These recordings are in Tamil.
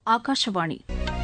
ஆகாஷவாணி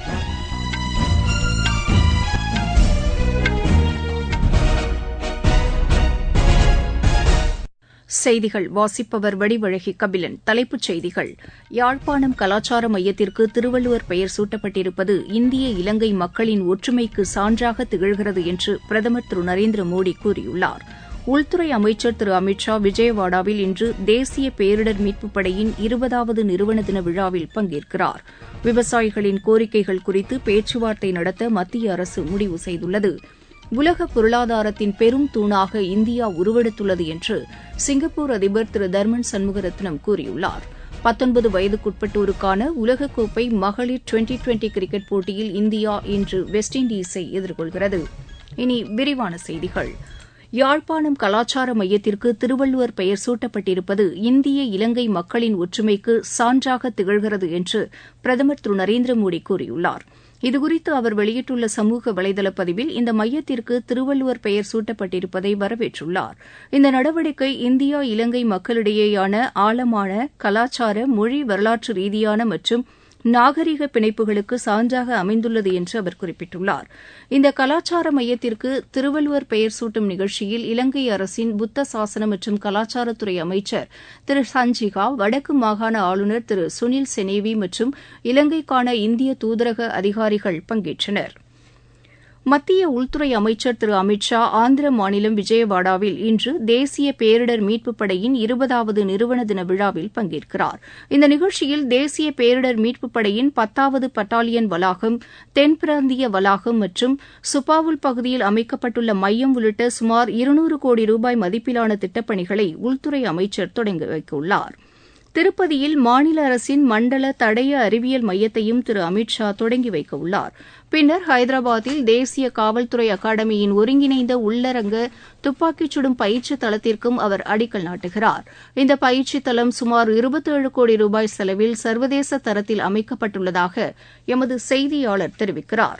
செய்திகள் வாசிப்பவர் வடிவழகி கபிலன் தலைப்புச் செய்திகள் யாழ்ப்பாணம் கலாச்சார மையத்திற்கு திருவள்ளுவர் பெயர் சூட்டப்பட்டிருப்பது இந்திய இலங்கை மக்களின் ஒற்றுமைக்கு சான்றாக திகழ்கிறது என்று பிரதமர் திரு நரேந்திர மோடி கூறியுள்ளார் உள்துறை அமைச்சர் திரு அமித் ஷா விஜயவாடாவில் இன்று தேசிய பேரிடர் மீட்புப் படையின் இருபதாவது நிறுவன தின விழாவில் பங்கேற்கிறார் விவசாயிகளின் கோரிக்கைகள் குறித்து பேச்சுவார்த்தை நடத்த மத்திய அரசு முடிவு செய்துள்ளது உலக பொருளாதாரத்தின் பெரும் தூணாக இந்தியா உருவெடுத்துள்ளது என்று சிங்கப்பூர் அதிபர் திரு தர்மன் சண்முகரத்னம் கூறியுள்ளார் பத்தொன்பது வயதுக்குட்பட்டோருக்கான உலகக்கோப்பை மகளிர் டுவெண்டி டுவெண்டி கிரிக்கெட் போட்டியில் இந்தியா இன்று வெஸ்ட் இண்டீஸை எதிர்கொள்கிறது இனி விரிவான செய்திகள் யாழ்ப்பாணம் கலாச்சார மையத்திற்கு திருவள்ளுவர் பெயர் சூட்டப்பட்டிருப்பது இந்திய இலங்கை மக்களின் ஒற்றுமைக்கு சான்றாக திகழ்கிறது என்று பிரதமர் திரு நரேந்திர மோடி கூறியுள்ளார் இதுகுறித்து அவர் வெளியிட்டுள்ள சமூக வலைதள பதிவில் இந்த மையத்திற்கு திருவள்ளுவர் பெயர் சூட்டப்பட்டிருப்பதை வரவேற்றுள்ளார் இந்த நடவடிக்கை இந்தியா இலங்கை மக்களிடையேயான ஆழமான கலாச்சார மொழி வரலாற்று ரீதியான மற்றும் நாகரிக பிணைப்புகளுக்கு சான்றாக அமைந்துள்ளது என்று அவர் குறிப்பிட்டுள்ளார் இந்த கலாச்சார மையத்திற்கு திருவள்ளுவர் பெயர் சூட்டும் நிகழ்ச்சியில் இலங்கை அரசின் புத்த சாசன மற்றும் கலாச்சாரத்துறை அமைச்சர் திரு சஞ்சிகா வடக்கு மாகாண ஆளுநர் திரு சுனில் செனேவி மற்றும் இலங்கைக்கான இந்திய தூதரக அதிகாரிகள் பங்கேற்றனர் மத்திய உள்துறை அமைச்சர் திரு அமித் ஷா ஆந்திர மாநிலம் விஜயவாடாவில் இன்று தேசிய பேரிடர் மீட்புப் படையின் இருபதாவது நிறுவன தின விழாவில் பங்கேற்கிறார் இந்த நிகழ்ச்சியில் தேசிய பேரிடர் மீட்புப் படையின் பத்தாவது பட்டாலியன் வளாகம் தென் பிராந்திய வளாகம் மற்றும் சுப்பாவுல் பகுதியில் அமைக்கப்பட்டுள்ள மையம் உள்ளிட்ட சுமார் இருநூறு கோடி ரூபாய் மதிப்பிலான திட்டப்பணிகளை உள்துறை அமைச்சர் தொடங்கி வைக்கவுள்ளார் திருப்பதியில் மாநில அரசின் மண்டல தடய அறிவியல் மையத்தையும் திரு அமித் ஷா தொடங்கி வைக்க உள்ளார் பின்னர் ஹைதராபாத்தில் தேசிய காவல்துறை அகாடமியின் ஒருங்கிணைந்த உள்ளரங்க துப்பாக்கிச் சுடும் பயிற்சி தளத்திற்கும் அவர் அடிக்கல் நாட்டுகிறார் இந்த பயிற்சி தளம் சுமார் இருபத்தேழு கோடி ரூபாய் செலவில் சர்வதேச தரத்தில் அமைக்கப்பட்டுள்ளதாக எமது செய்தியாளர் தெரிவிக்கிறார்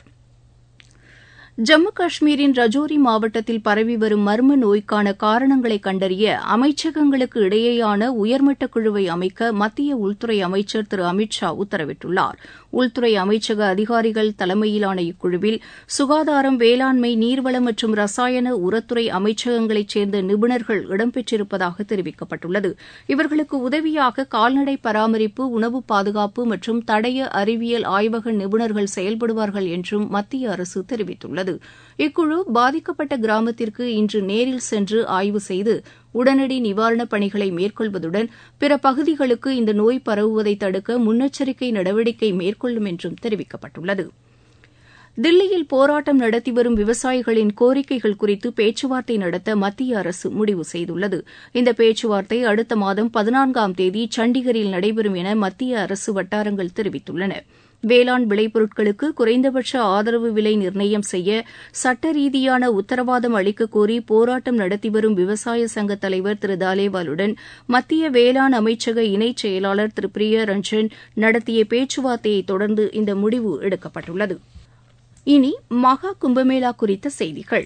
ஜம்மு காஷ்மீரின் ரஜோரி மாவட்டத்தில் பரவி வரும் மர்ம நோய்க்கான காரணங்களை கண்டறிய அமைச்சகங்களுக்கு இடையேயான உயர்மட்ட குழுவை அமைக்க மத்திய உள்துறை அமைச்சர் திரு அமித் ஷா உத்தரவிட்டுள்ளார் உள்துறை அமைச்சக அதிகாரிகள் தலைமையிலான இக்குழுவில் சுகாதாரம் வேளாண்மை நீர்வளம் மற்றும் ரசாயன உரத்துறை அமைச்சகங்களைச் சேர்ந்த நிபுணர்கள் இடம்பெற்றிருப்பதாக தெரிவிக்கப்பட்டுள்ளது இவர்களுக்கு உதவியாக கால்நடை பராமரிப்பு உணவு பாதுகாப்பு மற்றும் தடய அறிவியல் ஆய்வக நிபுணர்கள் செயல்படுவார்கள் என்றும் மத்திய அரசு தெரிவித்துள்ளது இக்குழு பாதிக்கப்பட்ட கிராமத்திற்கு இன்று நேரில் சென்று ஆய்வு செய்து உடனடி நிவாரணப் பணிகளை மேற்கொள்வதுடன் பிற பகுதிகளுக்கு இந்த நோய் பரவுவதை தடுக்க முன்னெச்சரிக்கை நடவடிக்கை மேற்கொள்ளும் என்றும் தெரிவிக்கப்பட்டுள்ளது தில்லியில் போராட்டம் நடத்தி வரும் விவசாயிகளின் கோரிக்கைகள் குறித்து பேச்சுவார்த்தை நடத்த மத்திய அரசு முடிவு செய்துள்ளது இந்த பேச்சுவார்த்தை அடுத்த மாதம் பதினான்காம் தேதி சண்டிகரில் நடைபெறும் என மத்திய அரசு வட்டாரங்கள் தெரிவித்துள்ளன வேளாண் விளைபொருட்களுக்கு குறைந்தபட்ச ஆதரவு விலை நிர்ணயம் செய்ய சட்ட ரீதியான உத்தரவாதம் அளிக்க கோரி போராட்டம் நடத்தி வரும் விவசாய சங்க தலைவர் திரு தாலேவாலுடன் மத்திய வேளாண் அமைச்சக இணைச் செயலாளர் திரு பிரிய ரஞ்சன் நடத்திய பேச்சுவார்த்தையை தொடர்ந்து இந்த முடிவு எடுக்கப்பட்டுள்ளது இனி மகா கும்பமேளா குறித்த செய்திகள்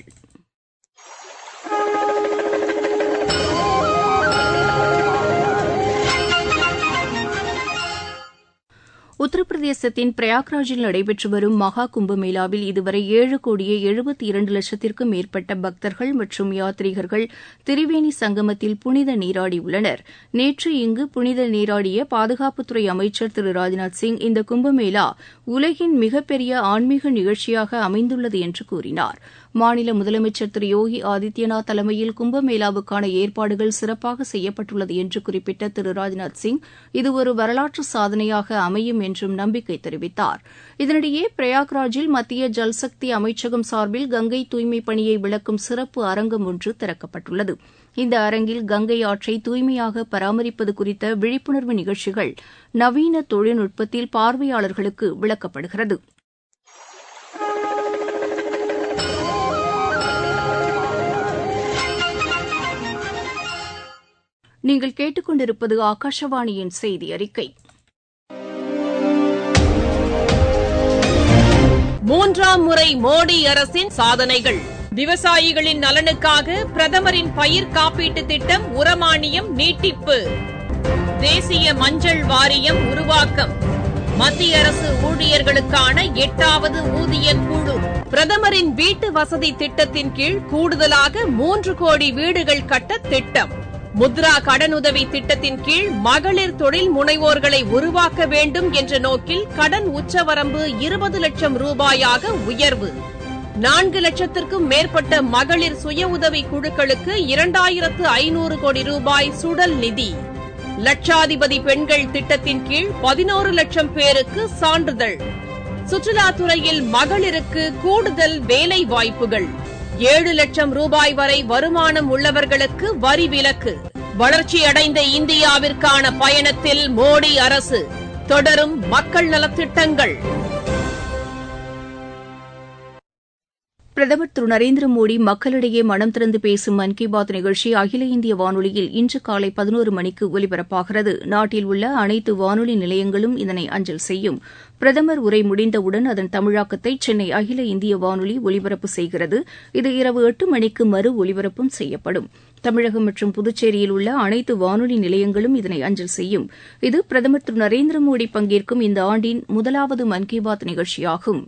உத்தரப்பிரதேசத்தின் பிரயாக்ராஜில் நடைபெற்று வரும் மகா கும்பமேளாவில் இதுவரை ஏழு கோடியே எழுபத்தி இரண்டு லட்சத்திற்கும் மேற்பட்ட பக்தர்கள் மற்றும் யாத்ரீகர்கள் திரிவேணி சங்கமத்தில் புனித நீராடியுள்ளனர் நேற்று இங்கு புனித நீராடிய பாதுகாப்புத்துறை அமைச்சர் திரு ராஜ்நாத் சிங் இந்த கும்பமேளா உலகின் மிகப்பெரிய ஆன்மீக நிகழ்ச்சியாக அமைந்துள்ளது என்று கூறினார் மாநில முதலமைச்சர் திரு யோகி ஆதித்யநாத் தலைமையில் கும்பமேளாவுக்கான ஏற்பாடுகள் சிறப்பாக செய்யப்பட்டுள்ளது என்று குறிப்பிட்ட திரு ராஜ்நாத் சிங் இது ஒரு வரலாற்று சாதனையாக அமையும் என்றும் நம்பிக்கை தெரிவித்தார் இதனிடையே பிரயாக்ராஜில் மத்திய ஜல்சக்தி அமைச்சகம் சார்பில் கங்கை தூய்மைப் பணியை விளக்கும் சிறப்பு அரங்கம் ஒன்று திறக்கப்பட்டுள்ளது இந்த அரங்கில் கங்கை ஆற்றை தூய்மையாக பராமரிப்பது குறித்த விழிப்புணர்வு நிகழ்ச்சிகள் நவீன தொழில்நுட்பத்தில் பார்வையாளர்களுக்கு விளக்கப்படுகிறது நீங்கள் கேட்டுக்கொண்டிருப்பது ஆகாஷவாணியின் செய்தி அறிக்கை மூன்றாம் முறை மோடி அரசின் சாதனைகள் விவசாயிகளின் நலனுக்காக பிரதமரின் பயிர் காப்பீட்டு திட்டம் உரமானியம் நீட்டிப்பு தேசிய மஞ்சள் வாரியம் உருவாக்கம் மத்திய அரசு ஊழியர்களுக்கான எட்டாவது ஊதிய குழு பிரதமரின் வீட்டு வசதி திட்டத்தின் கீழ் கூடுதலாக மூன்று கோடி வீடுகள் கட்ட திட்டம் முத்ரா கடனுதவி திட்டத்தின் கீழ் மகளிர் தொழில் முனைவோர்களை உருவாக்க வேண்டும் என்ற நோக்கில் கடன் உச்சவரம்பு இருபது லட்சம் ரூபாயாக உயர்வு நான்கு லட்சத்திற்கும் மேற்பட்ட மகளிர் சுய உதவி குழுக்களுக்கு இரண்டாயிரத்து ஐநூறு கோடி ரூபாய் சுடல் நிதி லட்சாதிபதி பெண்கள் திட்டத்தின் கீழ் பதினோரு லட்சம் பேருக்கு சான்றிதழ் சுற்றுலாத்துறையில் மகளிருக்கு கூடுதல் வேலை வாய்ப்புகள் ஏழு லட்சம் ரூபாய் வரை வருமானம் உள்ளவர்களுக்கு வரி விலக்கு வளர்ச்சியடைந்த இந்தியாவிற்கான பயணத்தில் மோடி அரசு தொடரும் மக்கள் நலத்திட்டங்கள் பிரதமர் திரு நரேந்திர மோடி மக்களிடையே மனம் திறந்து பேசும் மன் கி பாத் நிகழ்ச்சி அகில இந்திய வானொலியில் இன்று காலை பதினோரு மணிக்கு ஒலிபரப்பாகிறது நாட்டில் உள்ள அனைத்து வானொலி நிலையங்களும் இதனை அஞ்சல் செய்யும் பிரதமர் உரை முடிந்தவுடன் அதன் தமிழாக்கத்தை சென்னை அகில இந்திய வானொலி ஒலிபரப்பு செய்கிறது இது இரவு எட்டு மணிக்கு மறு ஒலிபரப்பும் செய்யப்படும் தமிழகம் மற்றும் புதுச்சேரியில் உள்ள அனைத்து வானொலி நிலையங்களும் இதனை அஞ்சல் செய்யும் இது பிரதமர் திரு நரேந்திர மோடி பங்கேற்கும் இந்த ஆண்டின் முதலாவது மன் கி பாத் நிகழ்ச்சியாகும்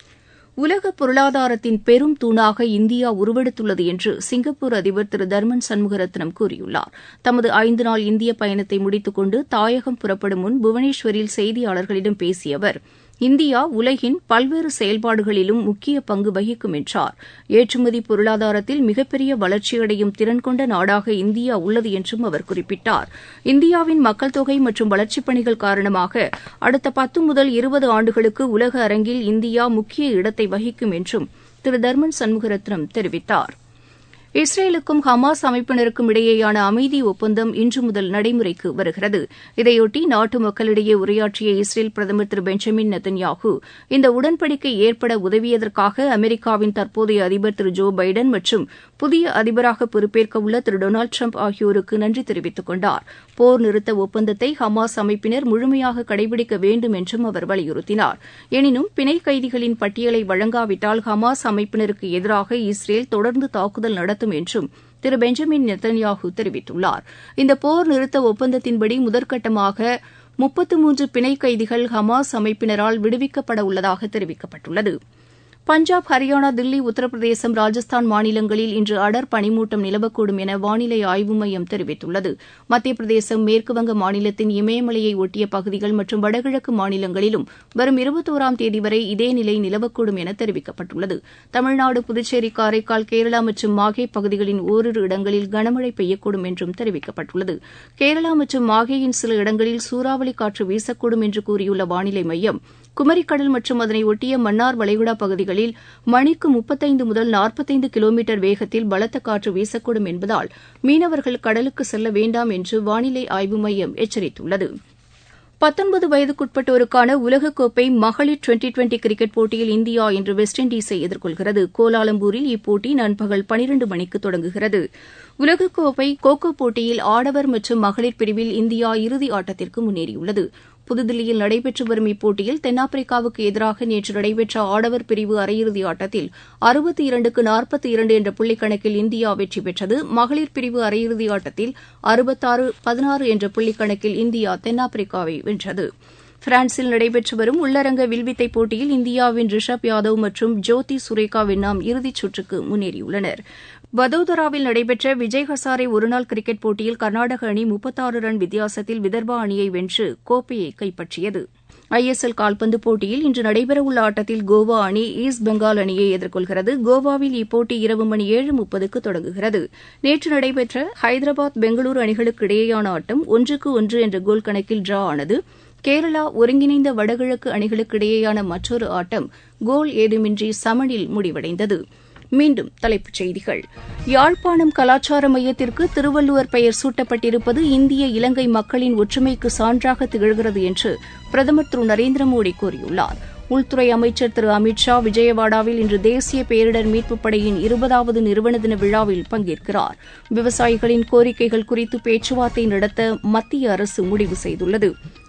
உலக பொருளாதாரத்தின் பெரும் தூணாக இந்தியா உருவெடுத்துள்ளது என்று சிங்கப்பூர் அதிபர் திரு தர்மன் சண்முகரத்னம் கூறியுள்ளார் தமது ஐந்து நாள் இந்திய பயணத்தை முடித்துக் கொண்டு தாயகம் புறப்படும் முன் புவனேஸ்வரில் செய்தியாளர்களிடம் பேசிய அவர் இந்தியா உலகின் பல்வேறு செயல்பாடுகளிலும் முக்கிய பங்கு வகிக்கும் என்றார் ஏற்றுமதி பொருளாதாரத்தில் மிகப்பெரிய வளர்ச்சியடையும் திறன் கொண்ட நாடாக இந்தியா உள்ளது என்றும் அவர் குறிப்பிட்டார் இந்தியாவின் மக்கள் தொகை மற்றும் வளர்ச்சிப் பணிகள் காரணமாக அடுத்த பத்து முதல் இருபது ஆண்டுகளுக்கு உலக அரங்கில் இந்தியா முக்கிய இடத்தை வகிக்கும் என்றும் திரு தர்மன் சண்முகரத்னம் தெரிவித்தாா் இஸ்ரேலுக்கும் ஹமாஸ் அமைப்பினருக்கும் இடையேயான அமைதி ஒப்பந்தம் இன்று முதல் நடைமுறைக்கு வருகிறது இதையொட்டி நாட்டு மக்களிடையே உரையாற்றிய இஸ்ரேல் பிரதமர் திரு பெஞ்சமின் நெத்தன்யாகு இந்த உடன்படிக்கை ஏற்பட உதவியதற்காக அமெரிக்காவின் தற்போதைய அதிபர் திரு ஜோ பைடன் மற்றும் புதிய அதிபராக பொறுப்பேற்க உள்ள திரு டொனால்டு ட்ரம்ப் ஆகியோருக்கு நன்றி தெரிவித்துக் கொண்டார் போர் நிறுத்த ஒப்பந்தத்தை ஹமாஸ் அமைப்பினர் முழுமையாக கடைபிடிக்க வேண்டும் என்றும் அவர் வலியுறுத்தினார் எனினும் பிணை கைதிகளின் பட்டியலை வழங்காவிட்டால் ஹமாஸ் அமைப்பினருக்கு எதிராக இஸ்ரேல் தொடர்ந்து தாக்குதல் நடத்தும் என்றும் திரு பெஞ்சமின் நெத்தன்யாகு தெரிவித்துள்ளார் இந்த போர் நிறுத்த ஒப்பந்தத்தின்படி முதற்கட்டமாக முப்பத்து மூன்று பிணை கைதிகள் ஹமாஸ் அமைப்பினரால் விடுவிக்கப்பட உள்ளதாக தெரிவிக்கப்பட்டுள்ளது பஞ்சாப் ஹரியானா தில்லி உத்தரப்பிரதேசம் ராஜஸ்தான் மாநிலங்களில் இன்று அடர் பனிமூட்டம் நிலவக்கூடும் என வானிலை ஆய்வு மையம் தெரிவித்துள்ளது மத்திய பிரதேசம் மேற்குவங்க மாநிலத்தின் இமயமலையை ஒட்டிய பகுதிகள் மற்றும் வடகிழக்கு மாநிலங்களிலும் வரும் இருபத்தோராம் தேதி வரை இதே நிலை நிலவக்கூடும் என தெரிவிக்கப்பட்டுள்ளது தமிழ்நாடு புதுச்சேரி காரைக்கால் கேரளா மற்றும் மாஹே பகுதிகளின் ஓரிரு இடங்களில் கனமழை பெய்யக்கூடும் என்றும் தெரிவிக்கப்பட்டுள்ளது கேரளா மற்றும் மாஹேயின் சில இடங்களில் சூறாவளி காற்று வீசக்கூடும் என்று கூறியுள்ள வானிலை மையம் குமரிக்கடல் மற்றும் அதனை ஒட்டிய மன்னார் வளைகுடா பகுதிகளில் மணிக்கு முப்பத்தைந்து முதல் நாற்பத்தைந்து கிலோமீட்டர் வேகத்தில் பலத்த காற்று வீசக்கூடும் என்பதால் மீனவர்கள் கடலுக்கு செல்ல வேண்டாம் என்று வானிலை ஆய்வு மையம் எச்சரித்துள்ளது பத்தொன்பது வயதுக்குட்பட்டோருக்கான உலகக்கோப்பை மகளிர் டுவெண்டி டுவெண்டி கிரிக்கெட் போட்டியில் இந்தியா இன்று வெஸ்ட் இண்டீஸை எதிர்கொள்கிறது கோலாலம்பூரில் இப்போட்டி நண்பகல் பனிரண்டு மணிக்கு தொடங்குகிறது உலகக்கோப்பை கோகோ போட்டியில் ஆடவர் மற்றும் மகளிர் பிரிவில் இந்தியா இறுதி ஆட்டத்திற்கு முன்னேறியுள்ளது புதுதில்லியில் நடைபெற்று வரும் இப்போட்டியில் தென்னாப்பிரிக்காவுக்கு எதிராக நேற்று நடைபெற்ற ஆடவர் பிரிவு அரையிறுதி ஆட்டத்தில் அறுபத்தி இரண்டுக்கு நாற்பத்தி இரண்டு என்ற புள்ளிக்கணக்கில் இந்தியா வெற்றி பெற்றது மகளிர் பிரிவு அரையிறுதி ஆட்டத்தில் அறுபத்தாறு பதினாறு என்ற புள்ளிக்கணக்கில் இந்தியா தென்னாப்பிரிக்காவை வென்றது பிரான்சில் நடைபெற்று வரும் உள்ளரங்க வில்வித்தை போட்டியில் இந்தியாவின் ரிஷப் யாதவ் மற்றும் ஜோதி சுரேகா வென்னாம் இறுதிச் சுற்றுக்கு முன்னேறியுள்ளனர் வதோதராவில் நடைபெற்ற விஜய் ஹசாரே ஒருநாள் கிரிக்கெட் போட்டியில் கர்நாடக அணி முப்பத்தாறு ரன் வித்தியாசத்தில் விதர்பா அணியை வென்று கோப்பையை கைப்பற்றியது ஐ எஸ் எல் கால்பந்து போட்டியில் இன்று நடைபெறவுள்ள ஆட்டத்தில் கோவா அணி ஈஸ்ட் பெங்கால் அணியை எதிர்கொள்கிறது கோவாவில் இப்போட்டி இரவு மணி ஏழு முப்பதுக்கு தொடங்குகிறது நேற்று நடைபெற்ற ஹைதராபாத் பெங்களூரு அணிகளுக்கு இடையேயான ஆட்டம் ஒன்றுக்கு ஒன்று என்ற கோல் கணக்கில் டிரா ஆனது கேரளா ஒருங்கிணைந்த வடகிழக்கு அணிகளுக்கு இடையேயான மற்றொரு ஆட்டம் கோல் ஏதுமின்றி சமனில் முடிவடைந்தது மீண்டும் தலைப்புச் செய்திகள் யாழ்ப்பாணம் கலாச்சார மையத்திற்கு திருவள்ளுவர் பெயர் சூட்டப்பட்டிருப்பது இந்திய இலங்கை மக்களின் ஒற்றுமைக்கு சான்றாக திகழ்கிறது என்று பிரதமர் திரு நரேந்திர மோடி கூறியுள்ளார் உள்துறை அமைச்சர் திரு அமித் ஷா விஜயவாடாவில் இன்று தேசிய பேரிடர் மீட்புப் படையின் இருபதாவது நிறுவன தின விழாவில் பங்கேற்கிறார் விவசாயிகளின் கோரிக்கைகள் குறித்து பேச்சுவார்த்தை நடத்த மத்திய அரசு முடிவு செய்துள்ளது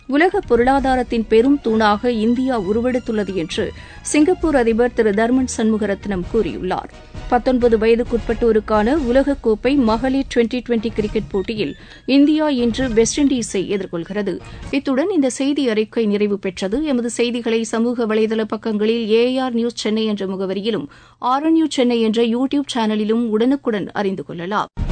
உலக பொருளாதாரத்தின் பெரும் தூணாக இந்தியா உருவெடுத்துள்ளது என்று சிங்கப்பூர் அதிபர் திரு தர்மன் சண்முகரத்னம் கூறியுள்ளார் பத்தொன்பது வயதுக்குட்பட்டோருக்கான உலகக்கோப்பை மகளிர் டுவெண்டி டுவெண்டி கிரிக்கெட் போட்டியில் இந்தியா இன்று வெஸ்ட் இண்டீஸை எதிர்கொள்கிறது இத்துடன் இந்த செய்தி அறிக்கை நிறைவு பெற்றது எமது செய்திகளை சமூக வலைதள பக்கங்களில் ஏஆர் நியூஸ் சென்னை என்ற முகவரியிலும் ஆர் நியூஸ் சென்னை என்ற யூ டியூப் சேனலிலும் உடனுக்குடன் அறிந்து கொள்ளலாம்